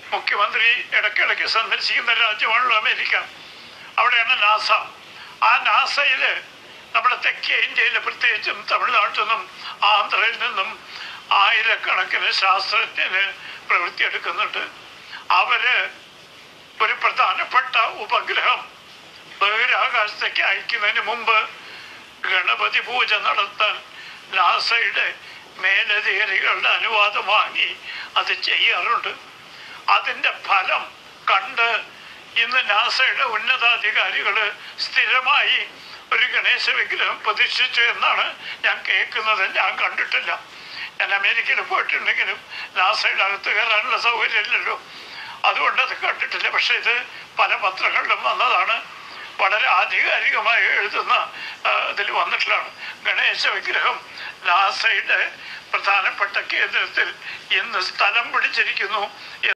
മുഖ്യമന്ത്രി ഇടയ്ക്കിടയ്ക്ക് സന്ദർശിക്കുന്ന രാജ്യമാണല്ലോ അമേരിക്ക അവിടെയാണ് നാസ ആ നാസയിൽ നമ്മുടെ തെക്കേ ഇന്ത്യയിൽ പ്രത്യേകിച്ചും തമിഴ്നാട്ടിൽ നിന്നും ആന്ധ്രയിൽ നിന്നും ആയിരക്കണക്കിന് ശാസ്ത്രജ്ഞന് പ്രവൃത്തിയെടുക്കുന്നുണ്ട് അവര് ഒരു പ്രധാനപ്പെട്ട ഉപഗ്രഹം ബഹിരാകാശത്തേക്ക് അയക്കുന്നതിന് മുമ്പ് ഗണപതി പൂജ നടത്താൻ നാസയുടെ മേലധികാരികളുടെ അനുവാദം വാങ്ങി അത് ചെയ്യാറുണ്ട് അതിൻ്റെ ഫലം കണ്ട് ഇന്ന് നാസയുടെ ഉന്നതാധികാരികൾ സ്ഥിരമായി ഒരു ഗണേശ വിഗ്രഹം പ്രതിഷ്ഠിച്ചു എന്നാണ് ഞാൻ കേൾക്കുന്നത് ഞാൻ കണ്ടിട്ടില്ല ഞാൻ അമേരിക്കയിൽ പോയിട്ടുണ്ടെങ്കിലും നാസയുടെ അകത്ത് കയറാനുള്ള സൗകര്യമില്ലല്ലോ അതുകൊണ്ട് അത് കണ്ടിട്ടില്ല പക്ഷെ ഇത് പല പത്രങ്ങളിലും വന്നതാണ് വളരെ ആധികാരികമായി എഴുതുന്ന ഇതിൽ വന്നിട്ടുള്ളതാണ് ഗണേശ വിഗ്രഹം നാസയുടെ പ്രധാനപ്പെട്ട കേന്ദ്രത്തിൽ ഇന്ന് സ്ഥലം പിടിച്ചിരിക്കുന്നു